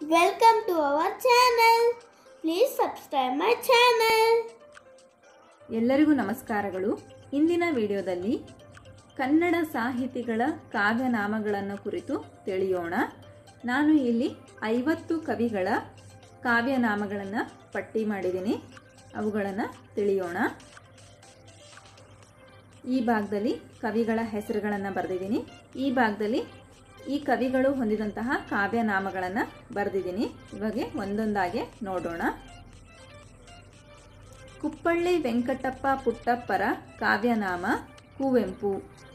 Welcome to our channel. Please subscribe my channel. ಎಲ್ಲರಿಗೂ ನಮಸ್ಕಾರಗಳು ಇಂದಿನ ವಿಡಿಯೋದಲ್ಲಿ ಕನ್ನಡ ಸಾಹಿತಿಗಳ ಕಾವ್ಯನಾಮಗಳನ್ನು ಕುರಿತು ತಿಳಿಯೋಣ ನಾನು ಇಲ್ಲಿ ಐವತ್ತು ಕವಿಗಳ ಕಾವ್ಯನಾಮಗಳನ್ನು ಪಟ್ಟಿ ಮಾಡಿದ್ದೀನಿ ಅವುಗಳನ್ನು ತಿಳಿಯೋಣ ಈ ಭಾಗದಲ್ಲಿ ಕವಿಗಳ ಹೆಸರುಗಳನ್ನು ಬರೆದಿದ್ದೀನಿ ಈ ಭಾಗದಲ್ಲಿ ಈ ಕವಿಗಳು ಹೊಂದಿದಂತಹ ಕಾವ್ಯನಾಮಗಳನ್ನು ಬರೆದಿದ್ದೀನಿ ಇವಾಗ ಒಂದೊಂದಾಗೆ ನೋಡೋಣ ಕುಪ್ಪಳ್ಳಿ ವೆಂಕಟಪ್ಪ ಪುಟ್ಟಪ್ಪರ ಕಾವ್ಯನಾಮ ಕುವೆಂಪು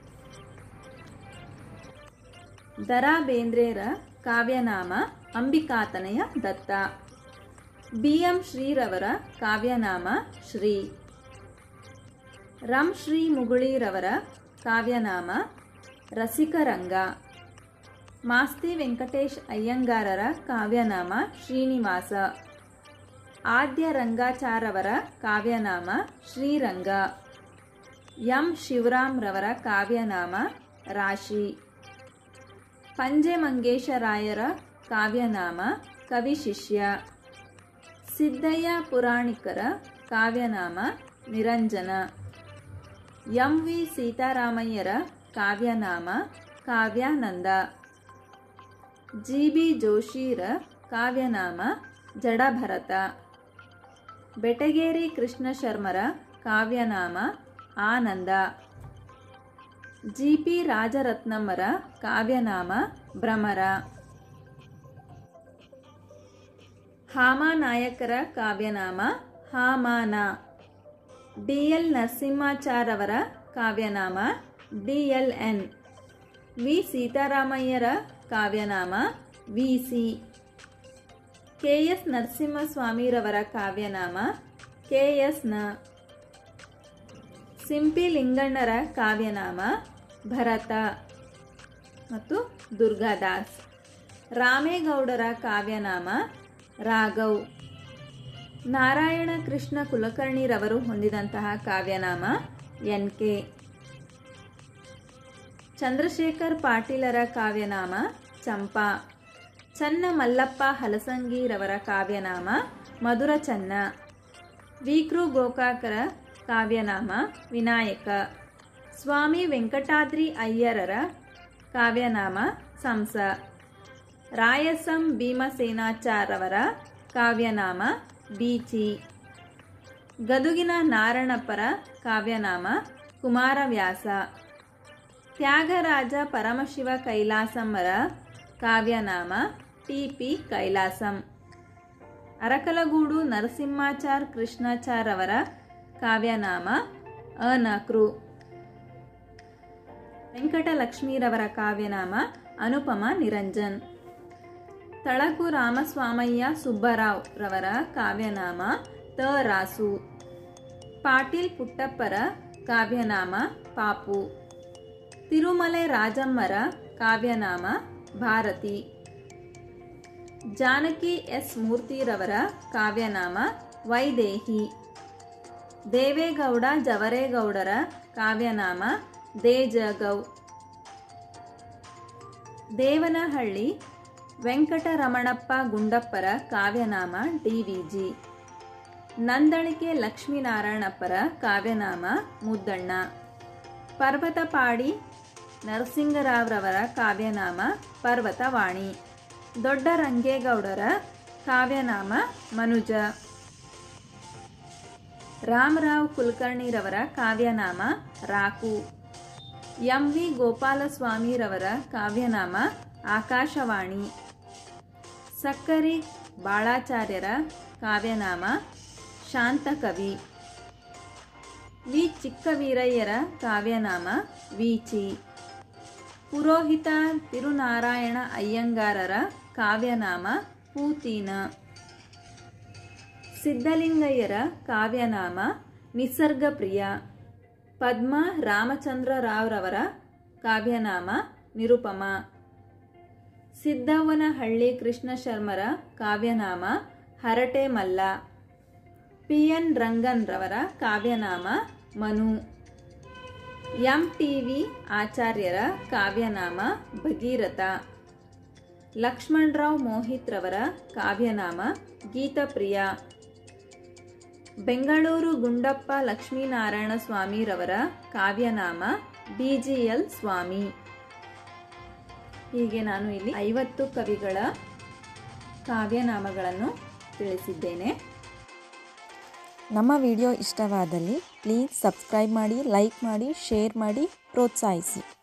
ದರಾ ಬೇಂದ್ರೆರ ಕಾವ್ಯನಾಮ ಅಂಬಿಕಾತನಯ ದತ್ತ ಬಿ ಎಂ ಶ್ರೀರವರ ಕಾವ್ಯನಾಮ ಶ್ರೀ ರಂ ಶ್ರೀ ಮುಗುಳಿರವರ ಕಾವ್ಯನಾಮ ರಸಿಕರಂಗ ಮಾಸ್ತಿ ವೆಂಕಟೇಶ್ ಅಯ್ಯಂಗಾರರ ಕಾವ್ಯನಾಮ ಶ್ರೀನಿವಾಸ ಆದ್ಯ ರಂಗಾಚಾರವರ ಕಾವ್ಯನಾಮ ಶ್ರೀರಂಗ ಎಂ ಶಿವರಾಮ್ ರವರ ಕಾವ್ಯನಾಮ ರಾಶಿ ಪಂಜೆ ಮಂಗೇಶರಾಯರ ಕಾವ್ಯನಾಮ ಕವಿಶಿಷ್ಯ ಸಿದ್ದಯ್ಯ ಪುರಾಣಿಕರ ಕಾವ್ಯನಾಮ ನಿರಂಜನ ಎಂ ವಿ ಸೀತಾರಾಮಯ್ಯರ ಕಾವ್ಯನಾಮ ಕಾವ್ಯಾನಂದ ಜಿ ಬಿ ಜೋಶಿರ ಕಾವ್ಯನಾಮ ಜಡಭರತ ಬೆಟಗೇರಿ ಕೃಷ್ಣ ಶರ್ಮರ ಕಾವ್ಯನಾಮ ಆನಂದ ಜಿ ಪಿ ರಾಜರತ್ನಮ್ಮರ ಕಾವ್ಯನಾಮ ಭ್ರಮರ ಹಾಮಾನಾಯಕರ ಕಾವ್ಯನಾಮ ಹಾಮಾನ ಡಿ ಎಲ್ ನರಸಿಂಹಾಚಾರ್ಯವರ ಕಾವ್ಯನಾಮ ಡಿ ಎಲ್ ಎನ್ ವಿ ಸೀತಾರಾಮಯ್ಯರ ಕಾವ್ಯನಾಮ ವಿ ಸಿ ಕೆ ಎಸ್ ನರಸಿಂಹಸ್ವಾಮಿರವರ ಕಾವ್ಯನಾಮ ಕೆ ಎಸ್ ನ ಸಿಂಪಿ ಲಿಂಗಣ್ಣರ ಕಾವ್ಯನಾಮ ಭರತ ಮತ್ತು ದುರ್ಗಾದಾಸ್ ರಾಮೇಗೌಡರ ಕಾವ್ಯನಾಮ ರಾಘವ್ ನಾರಾಯಣ ಕೃಷ್ಣ ಕುಲಕರ್ಣಿರವರು ಹೊಂದಿದಂತಹ ಕಾವ್ಯನಾಮ ಎನ್ ಕೆ ಚಂದ್ರಶೇಖರ್ ಪಾಟೀಲರ ಕಾವ್ಯನಾಮ ಚಂಪಾ ಚನ್ನ ಮಲ್ಲಪ್ಪ ಹಲಸಂಗಿರವರ ಕಾವ್ಯನಾಮ ಮಧುರ ಚನ್ನ ವಿಕೃ ಗೋಕಾಕರ ಕಾವ್ಯನಾಮ ವಿನಾಯಕ ಸ್ವಾಮಿ ವೆಂಕಟಾದ್ರಿ ಅಯ್ಯರರ ಕಾವ್ಯನಾಮ ಸಂಸ ರಾಯಸಂ ಭೀಮಸೇನಾಚಾರ್ಯವರ ಕಾವ್ಯನಾಮ ಬೀಚಿ ಗದುಗಿನ ನಾರಣಪ್ಪರ ಕಾವ್ಯನಾಮ ಕುಮಾರವ್ಯಾಸ ತ್ಯಾಗರಾಜ ಪರಮಶಿವ ಕೈಲಾಸಮ್ಮರ ಕಾವ್ಯನಾಮ ಟಿ ಪಿ ಕೈಲಾಸಂ ಅರಕಲಗೂಡು ನರಸಿಂಹಾಚಾರ್ ಕೃಷ್ಣಾಚಾರ್ ಅವರ ಕಾವ್ಯನಾಮ ಅನಕೃ ವೆಂಕಟಲಕ್ಷ್ಮೀರವರ ಕಾವ್ಯನಾಮ ಅನುಪಮ ನಿರಂಜನ್ ತಳಕು ರಾಮಸ್ವಾಮಯ್ಯ ಸುಬ್ಬರಾವ್ ರವರ ಕಾವ್ಯನಾಮ ತ ರಾಸು ಪಾಟೀಲ್ ಪುಟ್ಟಪ್ಪರ ಕಾವ್ಯನಾಮ ಪಾಪು ತಿರುಮಲೆ ರಾಜಮ್ಮರ ಕಾವ್ಯನಾಮ ಭಾರತಿ ಜಾನಕಿ ಎಸ್ ಮೂರ್ತಿರವರ ಕಾವ್ಯನಾಮ ವೈದೇಹಿ ದೇವೇಗೌಡ ಜವರೇಗೌಡರ ಕಾವ್ಯನಾಮ ದೇಜಗೌ ದೇವನಹಳ್ಳಿ ವೆಂಕಟರಮಣಪ್ಪ ಗುಂಡಪ್ಪರ ಕಾವ್ಯನಾಮ ಡಿವಿಜಿ ನಂದಳಿಕೆ ಲಕ್ಷ್ಮೀನಾರಾಯಣಪ್ಪರ ಕಾವ್ಯನಾಮ ಮುದ್ದಣ್ಣ ಪರ್ವತಪಾಡಿ ನರಸಿಂಗರಾವ್ರವರ ಕಾವ್ಯನಾಮ ಪರ್ವತವಾಣಿ ದೊಡ್ಡ ರಂಗೇಗೌಡರ ಕಾವ್ಯನಾಮ ಮನುಜ ರಾಮರಾವ್ ಕುಲಕರ್ಣಿರವರ ಕಾವ್ಯನಾಮ ರಾಕು ಎಂ ವಿ ಗೋಪಾಲಸ್ವಾಮಿರವರ ಕಾವ್ಯನಾಮ ಆಕಾಶವಾಣಿ ಸಕ್ಕರಿ ಬಾಳಾಚಾರ್ಯರ ಕಾವ್ಯನಾಮ ಶಾಂತಕವಿ ವಿ ಚಿಕ್ಕವೀರಯ್ಯರ ಕಾವ್ಯನಾಮ ವೀಚಿ ಪುರೋಹಿತ ತಿರುನಾರಾಯಣ ಅಯ್ಯಂಗಾರರ ಕಾವ್ಯನಾಮ ಪೂತೀನ ಸಿದ್ಧಲಿಂಗಯ್ಯರ ಕಾವ್ಯನಾಮ ನಿಸರ್ಗಪ್ರಿಯ ಪದ್ಮ ರಾಮಚಂದ್ರ ರಾವ್ರವರ ಕಾವ್ಯನಾಮ ನಿರುಪಮ ಸಿದ್ದವ್ವನಹಳ್ಳಿ ಕೃಷ್ಣ ಶರ್ಮರ ಕಾವ್ಯನಾಮ ಹರಟೆ ಮಲ್ಲ ಪಿ ಎನ್ ರಂಗನ್ ರವರ ಕಾವ್ಯನಾಮ ಮನು ಎಂ ಟಿ ವಿ ಆಚಾರ್ಯರ ಕಾವ್ಯನಾಮ ಭಗೀರಥ ಲಕ್ಷ್ಮಣರಾವ್ ಮೋಹಿತ್ರವರ ಕಾವ್ಯನಾಮ ಗೀತಪ್ರಿಯ ಬೆಂಗಳೂರು ಗುಂಡಪ್ಪ ಲಕ್ಷ್ಮೀನಾರಾಯಣ ಸ್ವಾಮಿರವರ ಕಾವ್ಯನಾಮ ಬಿ ಜಿ ಎಲ್ ಸ್ವಾಮಿ ಹೀಗೆ ನಾನು ಇಲ್ಲಿ ಐವತ್ತು ಕವಿಗಳ ಕಾವ್ಯನಾಮಗಳನ್ನು ತಿಳಿಸಿದ್ದೇನೆ ನಮ್ಮ ವಿಡಿಯೋ ಇಷ್ಟವಾದಲ್ಲಿ ಪ್ಲೀಸ್ ಸಬ್ಸ್ಕ್ರೈಬ್ ಮಾಡಿ ಲೈಕ್ ಮಾಡಿ ಶೇರ್ ಮಾಡಿ ಪ್ರೋತ್ಸಾಹಿಸಿ